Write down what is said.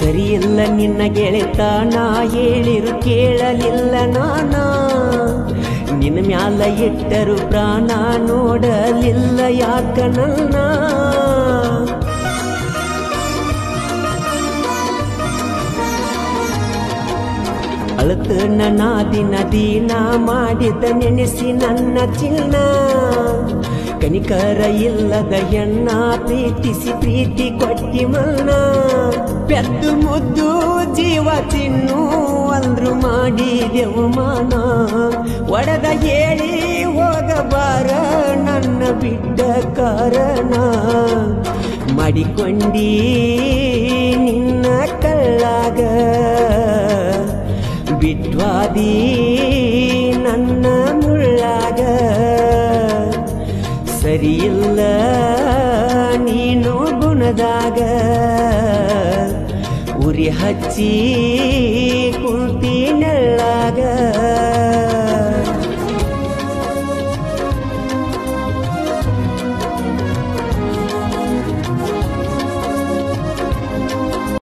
ಸರಿಯಿಲ್ಲ ನಿನ್ನ ಗೆಳೆತನ ಹೇಳಿರು ಕೇಳಲಿಲ್ಲ ನಾನ ನಿನ್ನ ಮ್ಯಾಲ ಇಟ್ಟರು ಪ್ರಾಣ ನೋಡಲಿಲ್ಲ ಯಾಕ ನನ್ನ ಅಳತ ನನ್ನ ದಿನ ದಿನ ಮಾಡಿದ ನೆನೆಸಿ ನನ್ನ ಚಿನ್ನ ಕನಿಕರ ಇಲ್ಲದ ಹೆಣ್ಣ ಪ್ರೀತಿಸಿ ಪ್ರೀತಿ ಕೊಟ್ಟಿ ಮನ್ನ ಪೆದ್ದು ಮುದ್ದು ಜೀವ ತಿನ್ನು ಅಂದ್ರು ಮಾಡಿದೆವು ಮಾನ ಒಡೆದ ಹೇಳಿ ಹೋಗಬಾರ ನನ್ನ ಬಿಟ್ಟ ಕಾರಣ ಮಾಡಿಕೊಂಡಿ ನಿನ್ನ ಕಳ್ಳಾಗ ಬಿಟ್ವಾದಿ ನನ್ನ ಮುಳ್ಳಾಗ ಸರಿಯಿಲ್ಲ ನೀನು ಗುಣದಾಗ ಉರಿ ಹಚ್ಚಿ ಕುಂತಿ ನೆಳ್ಳಾಗ